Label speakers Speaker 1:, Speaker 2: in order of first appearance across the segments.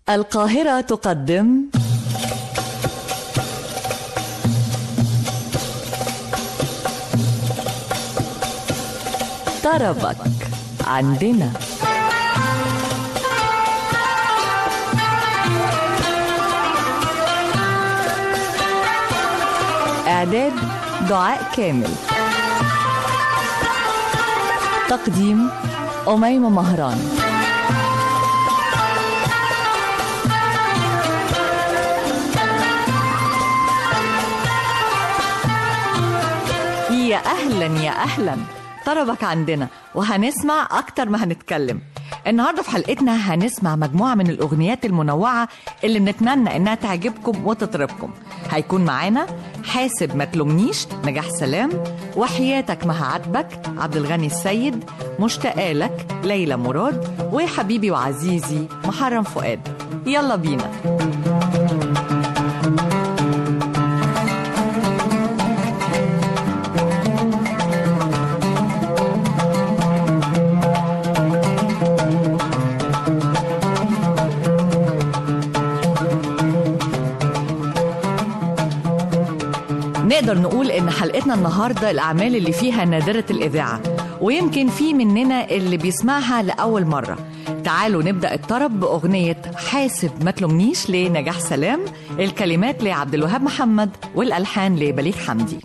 Speaker 1: القاهرة تقدم طربك عندنا إعداد دعاء كامل تقديم أميمة مهران يا أهلا يا أهلا طربك عندنا وهنسمع أكتر ما هنتكلم النهارده في حلقتنا هنسمع مجموعة من الأغنيات المنوعة اللي بنتمنى إنها تعجبكم وتطربكم هيكون معانا حاسب ما تلومنيش نجاح سلام وحياتك ما هعاتبك عبد الغني السيد مشتاقة لك ليلى مراد وحبيبي وعزيزي محرم فؤاد يلا بينا نقدر نقول ان حلقتنا النهارده الاعمال اللي فيها نادره الاذاعه ويمكن في مننا اللي بيسمعها لاول مره تعالوا نبدا الطرب باغنيه حاسب ما تلومنيش لنجاح سلام الكلمات لعبد الوهاب محمد والالحان لبليغ حمدي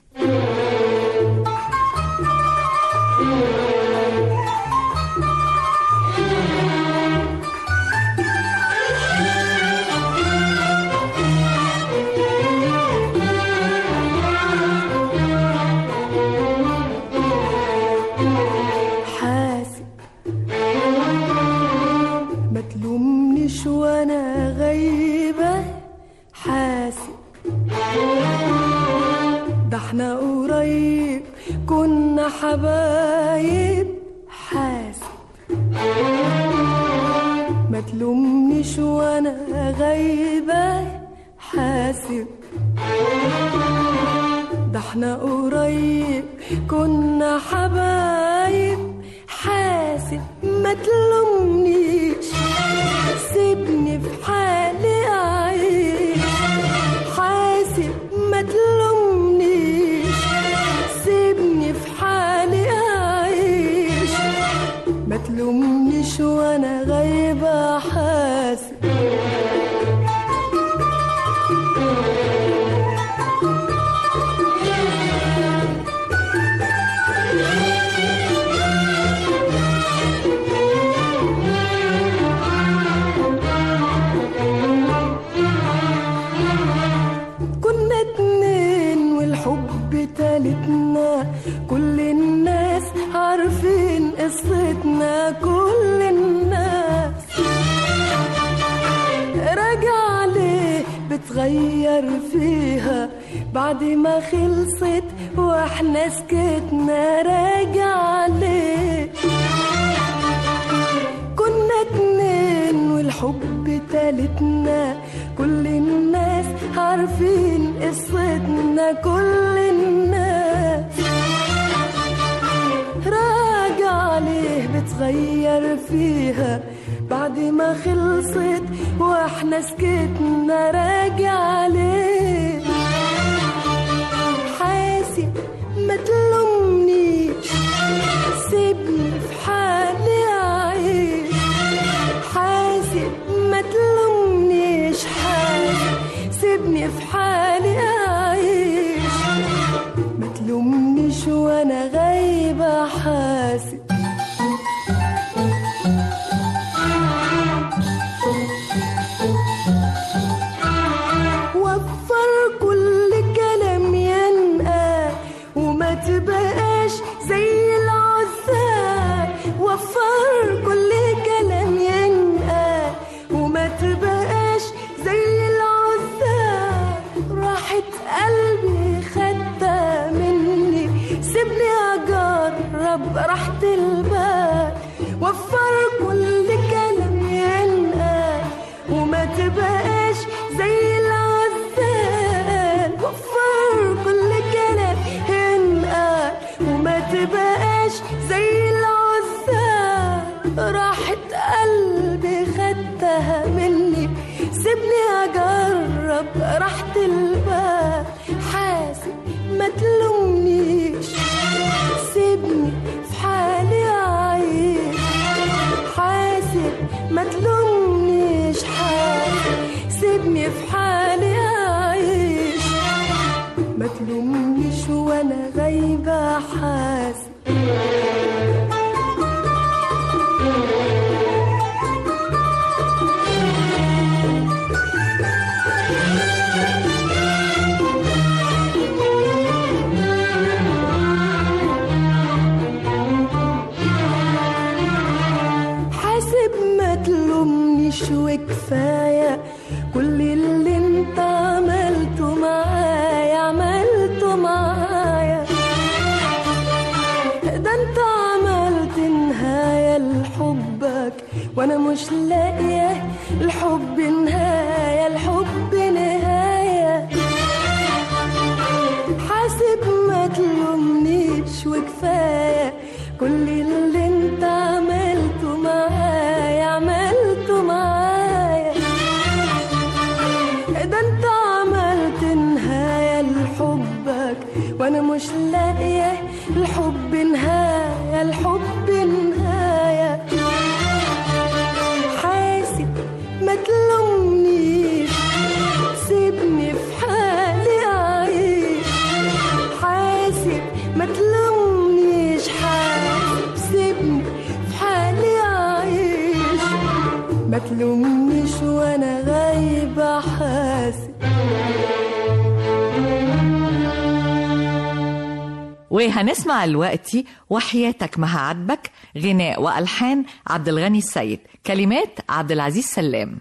Speaker 2: حاسب ما تلومنيش وانا غايبة حاسب ده احنا قريب كنا حبايب حاسب ما تلومنيش وانا غايبة حاسب ده احنا قريب كنا حبايب حاسب ما تلومنيش سيبني في حالي اعيش حاسب ما تلومنيش سيبني في حالي اعيش ما تلومنيش وانا غايبه حاسب كنا اتنين والحب تالتنا كل الناس عارفين قصتنا كل الناس راجع ليه بتغير فيها بعد ما خلصت واحنا سكتنا راجع ليه كنا اتنين والحب تالتنا كل الناس عارفين قصتنا كل الناس راجع ليه بتغير فيها بعد ما خلصت واحنا سكتنا راجع ليه حاسب ما تلومنيش سيبني في حالي اعيش حاسب ما تلومنيش حاسب سيبني في حالي اعيش ما تلومنيش وانا غايبه حاسب براحة البال حاسب ما تلومنيش سيبني في حالي عايش حاسب ما تلومنيش حاسب سيبني في حالي عايش ما تلومنيش وانا غايبة حاسب حاسب ما تلومنيش وكفاية كل اللي انت عملته معايا عملته معايا ده انت عملت نهاية لحبك وانا مش لاقية الحب نهاية الحب نهاية حاسب ما تلومنيش وكفاية كل اللي انت عملته معايا عملته معايا ده انت عملت نهاية لحبك وانا مش لاقية الحب نهاية الحب نهاية حاسب ما تلومنيش سيبني في حالي أعيش حاسب ما تلومنيش حاسب سيبني في حالي أعيش ما تلومنيش وأنا غايبة حاسب
Speaker 1: وهنسمع دلوقتي وحياتك ما هعاتبك غناء والحان عبد الغني السيد كلمات عبد العزيز سلام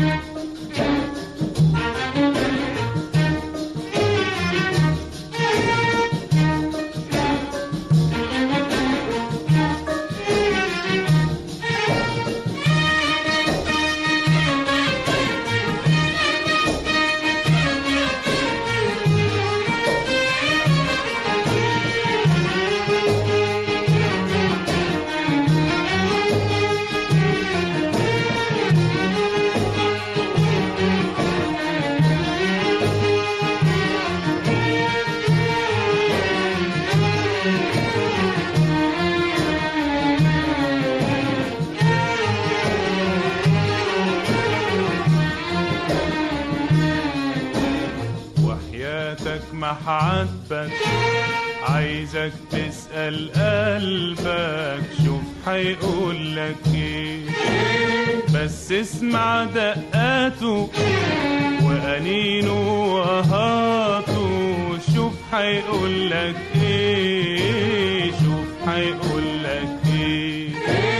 Speaker 3: وحياتك ما حعاتبك عايزك تسأل قلبك شوف حيقول لك ايه بس اسمع دقاته وأنينه وهاته شوف حيقول لك ايه شوف حيقول لك ايه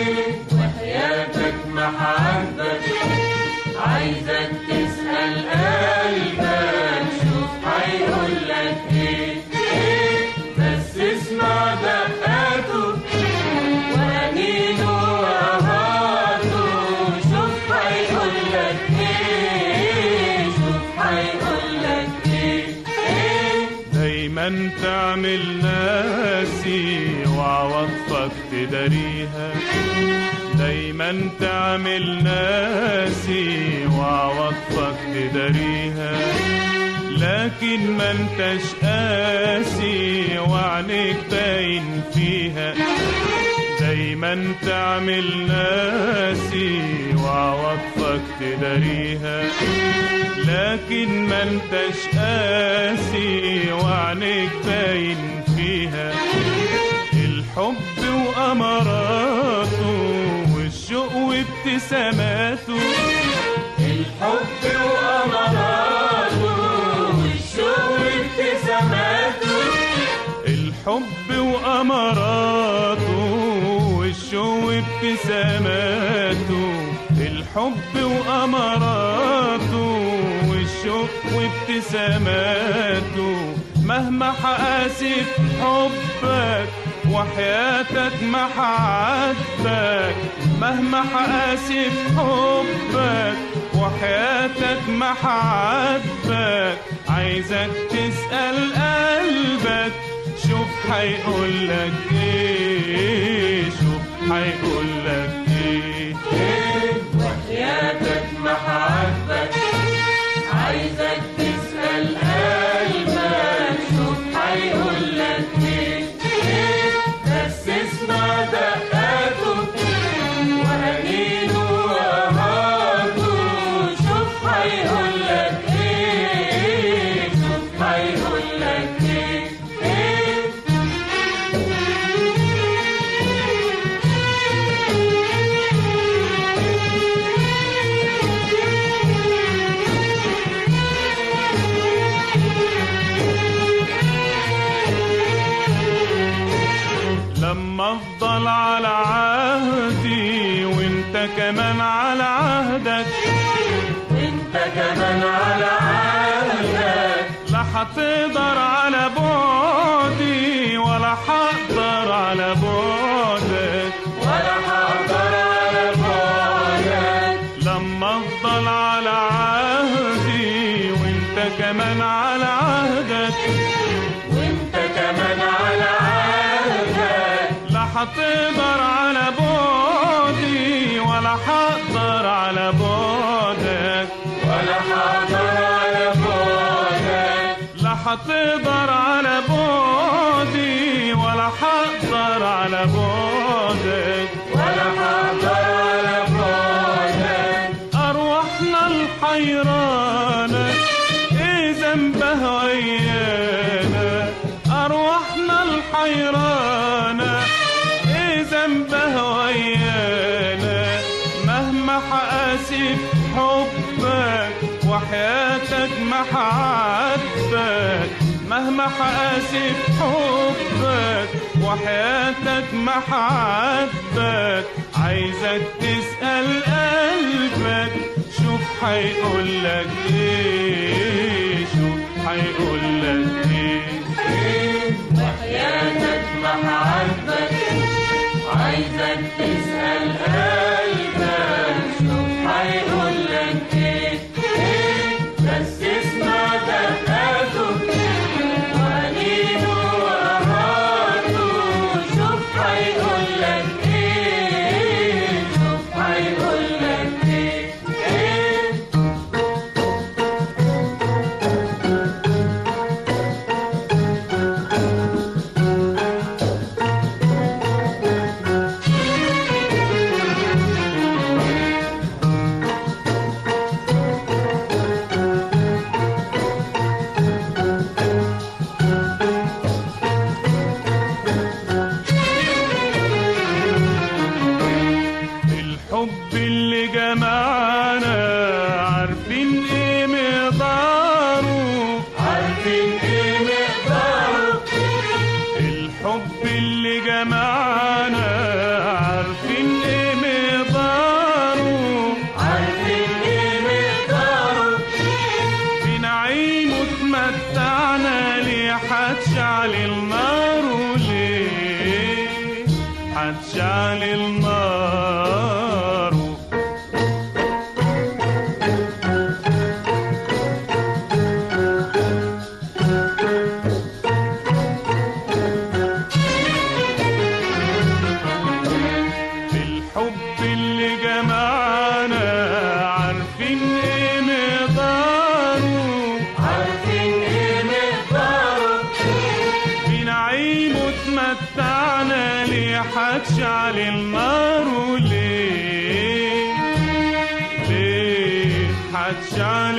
Speaker 4: وحياتك ما حعاتبك عايزك تسأل قلبك شوف هيقول لك ايه بس اسمع دقاته وأنينه وهاته شوف هيقول لك ايه شوف هيقول لك ايه
Speaker 3: دايما تعمل ناسي وعواطفك تداريها دايما تعمل ناسي وعواطفك تداريها لكن ما انتش قاسي وعينيك باين فيها دايما تعمل ناسي وعواطفك تداريها لكن ما انتش قاسي وعينيك باين فيها الحب وأمراته والشوق وابتساماته
Speaker 4: الحب وأمراته والشوق وابتساماته
Speaker 3: الحب وأمراته والشوق وابتساماته الحب وأمراته والشوق وابتساماته مهما حقاسي في حبك وحياتك ما حعاتبك مهما حقاسي في حبك وحياتك ما حعاتبك عايزك تسأل قلبك شوف هيقول لك ايه شوف هيقول لك ايه
Speaker 4: وحياتك ما حعاتبك عايزك
Speaker 3: حتقدر على بعدي ولا حقدر على بعدك
Speaker 4: ولا حقدر على بعدك
Speaker 3: لما افضل على عهدي وانت كمان على عهدك
Speaker 4: وانت كمان على عهدك
Speaker 3: لا حتقدر على بعدي ولا حقدر على بعدك
Speaker 4: ولا حقدر على بعدك
Speaker 3: لا حتقدر على بعدي ولا حقدر على بعدك
Speaker 4: ولا حقدر على بعدك
Speaker 3: أرواحنا الحيرانة إيه ذنبها ويانا أرواحنا الحيرانة إيه ذنبها ويانا مهما حقاسي في حبك وحياتك ما حعاتبك مهما حقاسي في حبك وحياتك ما حعاتبك عايزك تسأل قلبك شوف حيقولك ايه شوف حيقولك ايه
Speaker 4: وحياتك محبك عايزك تسأل قلبك شوف هيقول لك ايه ايه بس اسمع دقاته وانينه وراته شوف هيقول لك ايه شوف هيقول لك ايه ايه
Speaker 3: الحب اللي جمعنا عارفين ايه مقداره
Speaker 4: عارفين ايه مقداره
Speaker 3: الحب اللي جمعنا عارفين ايه مقداره
Speaker 4: عارفين ايه مقداره
Speaker 3: بنعيم وتمتعنا ليه هتشعل النار وليه هتشعل النار الحب اللي جمعنا عارفين ايه مقداره
Speaker 4: عارفين ايه مقداره
Speaker 3: بنعيم وتمتعنا ليه هتشعل النار وليه ليه هتشعل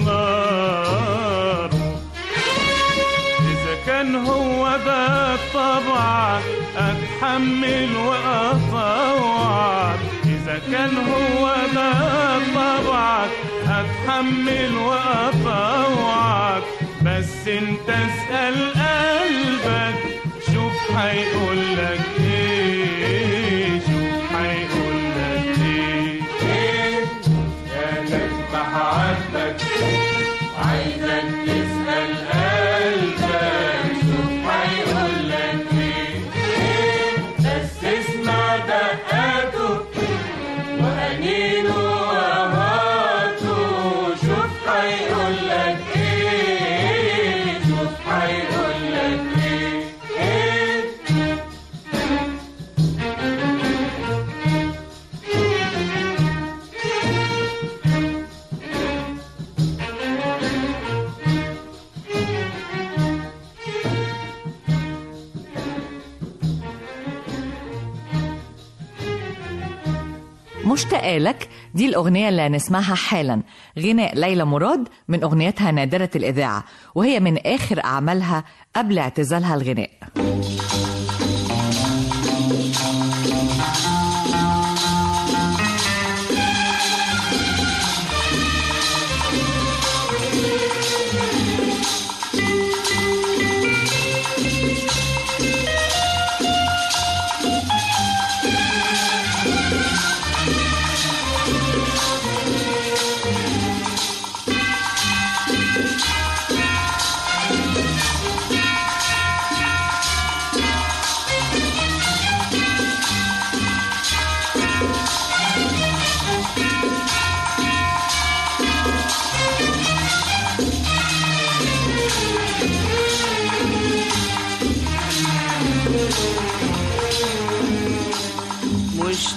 Speaker 3: النار إذا كان هو ده طبعك أتحمل وأطوعك إذا كان هو ده طبعك أتحمل وأطوعك بس انت اسأل قلبك شوف هيقولك ايه شوف هيقولك ايه
Speaker 4: ايه يا محبك عايزك تسأل قلبك شوف هيقول لك ايه ايه بس اسمع دقاته وأنينه وأهاته شوف هيقول لك ايه شوف هيقول لك ايه ايه
Speaker 1: مشتاقة لك دي الأغنية اللي هنسمعها حالا غناء ليلى مراد من أغنيتها نادرة الإذاعة وهي من آخر أعمالها قبل اعتزالها الغناء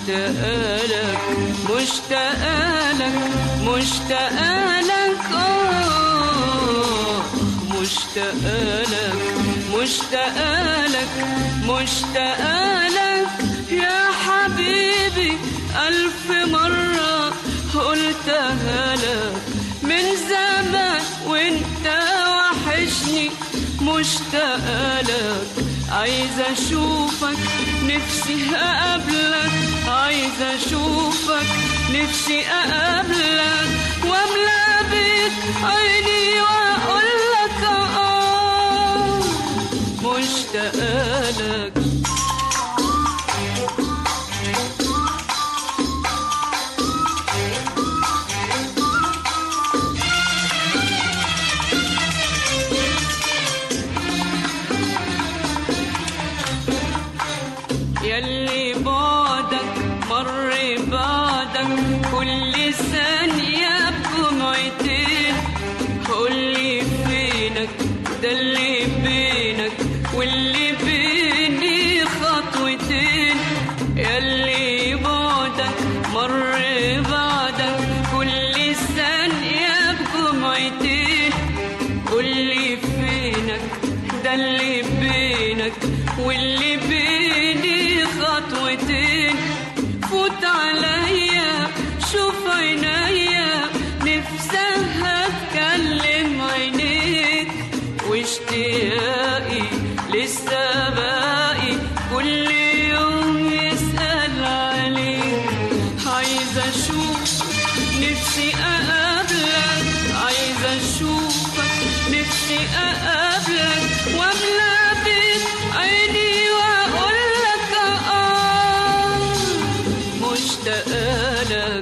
Speaker 5: مشتاقة لك مشتاقة لك مشتاقة لك آه مشتاقة لك مشتاقة لك مشتاقة لك يا حبيبي ألف مرة قلتها لك من زمان وانت وحشني مشتاقة لك عايزة أشوفك نفسي أقابلك عايزة أشوفك نفسي أقابلك وأملى بيك عيني وأقول لك آه مشتاقة لك يلي بعدك مر بعدك كل ثانية بدمعتين قولي فينك ده اللي بينك واللي بيني خطوتين يلي بعدك مر بعدك كل ثانية بدمعتين قولي فينك ده اللي بينك واللي بيني خطوتين فوت عليا شوف عينيا نفسها اتكلم عينيك واشتياقي لسه باقي كل يوم يسأل عليك عايزة اشوف نفسي اقابلك عايزة اشوفك نفسي اقابلك واملى بيك عيني واقول لك اه مشتاقة لك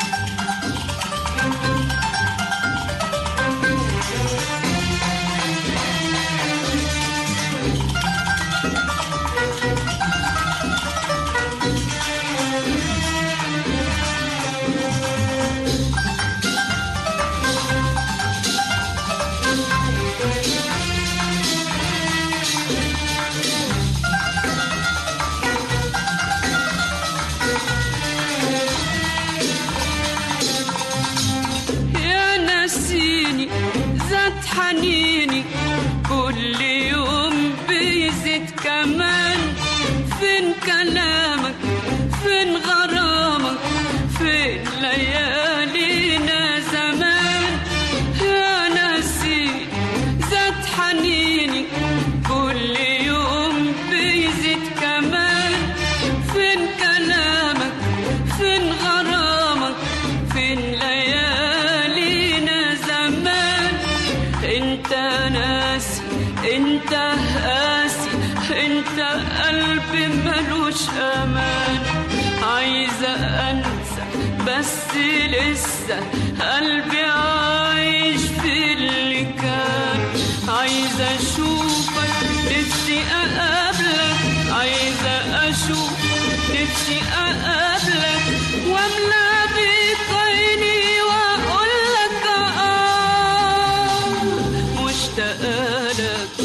Speaker 5: يا نسيني زاد حنيني كل يوم بيزيد كمان فين كلامك فين غرامك فين ليالينا زمان يا نسيني زاد حنيني كل يوم بيزيد كمان فين كلامك فين غرامك فين ليالينا زمان انت ناسي انت قاسي انت قلبي ملوش امان عايزة انسى بس لسه قلبي عايش في اللي كان عايزة اشوفك نفسي اقابلك عايزة اشوف نفسي اقابلك واملى بيك عيني واقول لك اه مشتاقة لك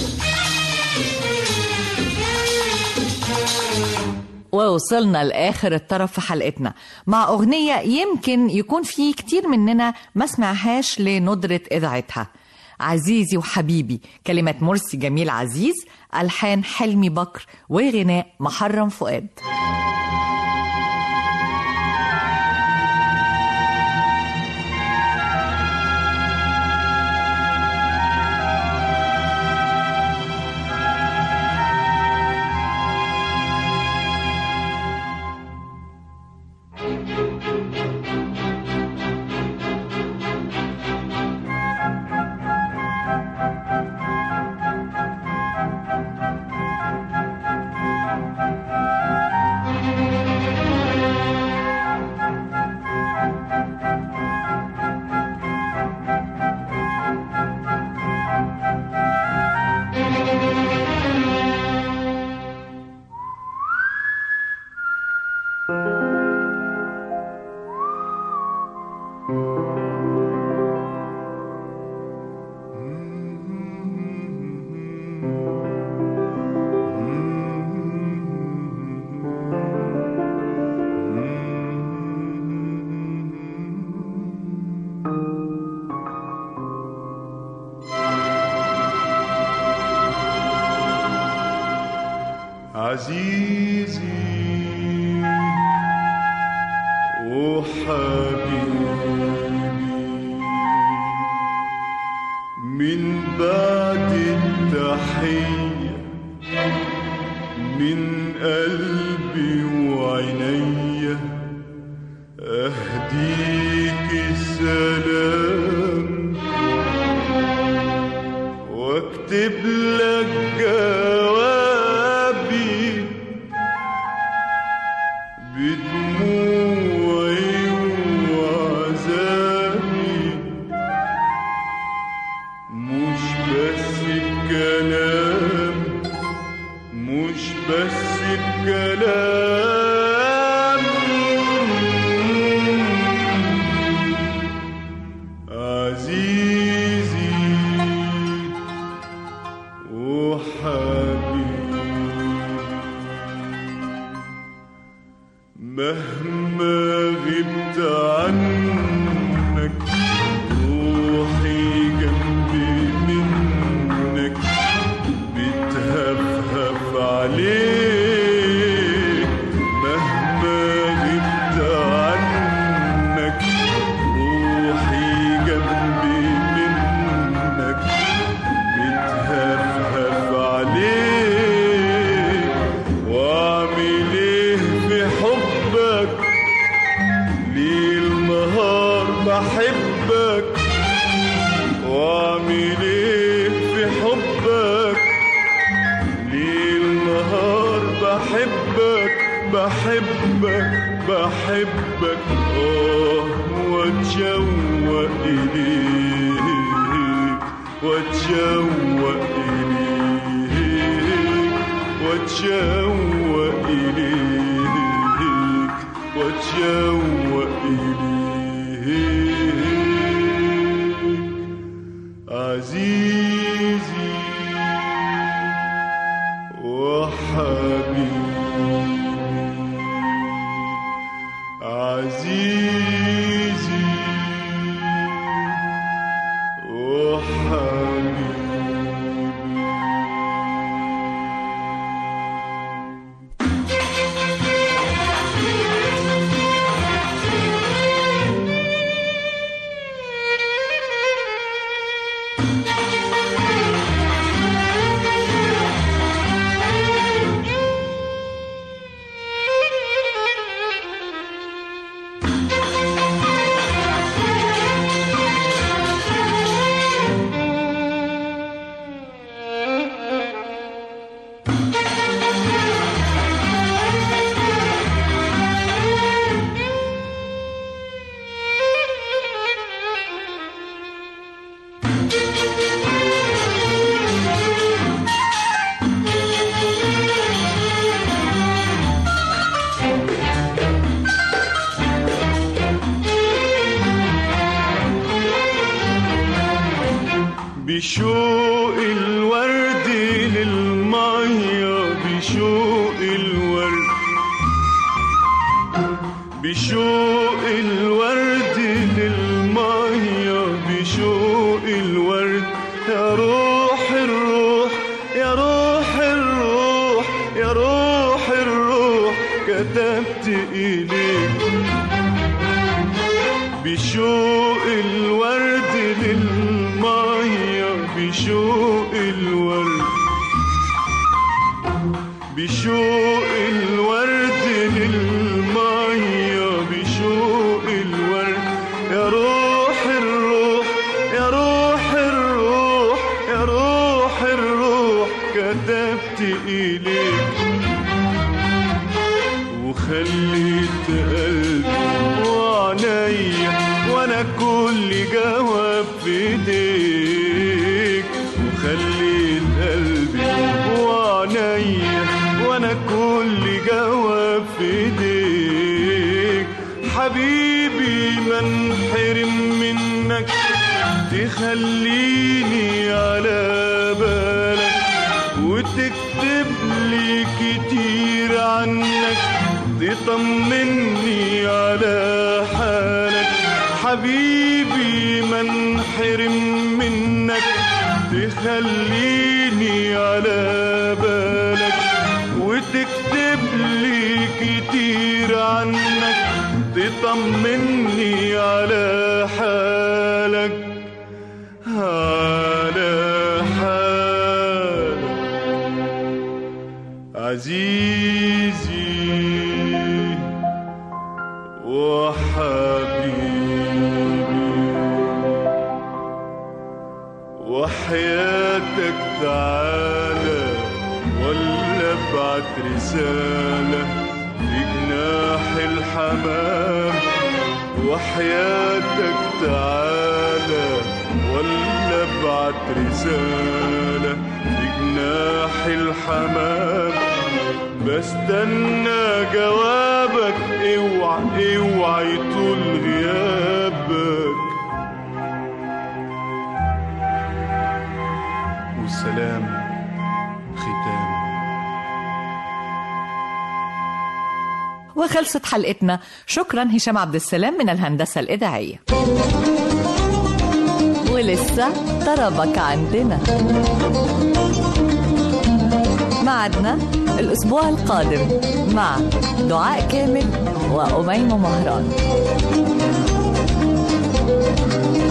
Speaker 1: ووصلنا لآخر الطرف في حلقتنا مع أغنية يمكن يكون في كتير مننا ما سمعهاش لندرة إذاعتها عزيزي وحبيبي كلمة مرسي جميل عزيز ألحان حلمي بكر وغناء محرم فؤاد
Speaker 4: يا
Speaker 6: عزيزي وحبيبي من بعد التحية من قلبي وعينيا أهديك السلام واكتب لك جوابي بدموعي وعذابي مش بس الكلام مش بس الكلام عزيزي وحبيبي مهما غبت عنك روحي جنبي منك بتهفهف عليك مهما غبت عنك روحي جنبي منك بتهفهف عليك واعمل ايه في حبك ليل نهار بحبك واعمل ايه في حبك ليل نهار بحبك بحبك بحبك اه واتشوق اليك واتشوق اليك واتشوق اليك واتشوق اليك عزيزي وحبيبي عزيزي وحبيبي بشوق الورد للمية بشوق الورد بشوق الورد للمية بشوق الورد يا روح الروح يا روح الروح يا روح الروح كتبت إليك بشوق الورد للمية بشوق الورد بشوق الورد للمية بشوق الورد يا روح الروح يا روح الروح يا روح الروح كتبت إليك وخليت قلبي وعينيا وانا كل جواب في ايديك وخليت قلبي وعينيا وانا كل جواب في ايديك حبيبي ما انحرم منك تخليني على بالك وتكتب لي كتير عنك تطمني على حالك حبيبي ما انحرم منك تخليني على بالك وتكتب طمني على حالك على حالك عزيزي وحبيبي وحياتك تعالى ولا ابعت رسالة في جناح الحمام وحياتك تعالى ولا ابعت رسالة في جناح الحمام بستنى جوابك اوعى اوعى يطول غيابك والسلام ختام
Speaker 1: وخلصت حلقتنا شكرا هشام عبد السلام من الهندسة الإذاعية ولسه طربك عندنا معدنا الأسبوع القادم مع دعاء كامل وأميمة مهران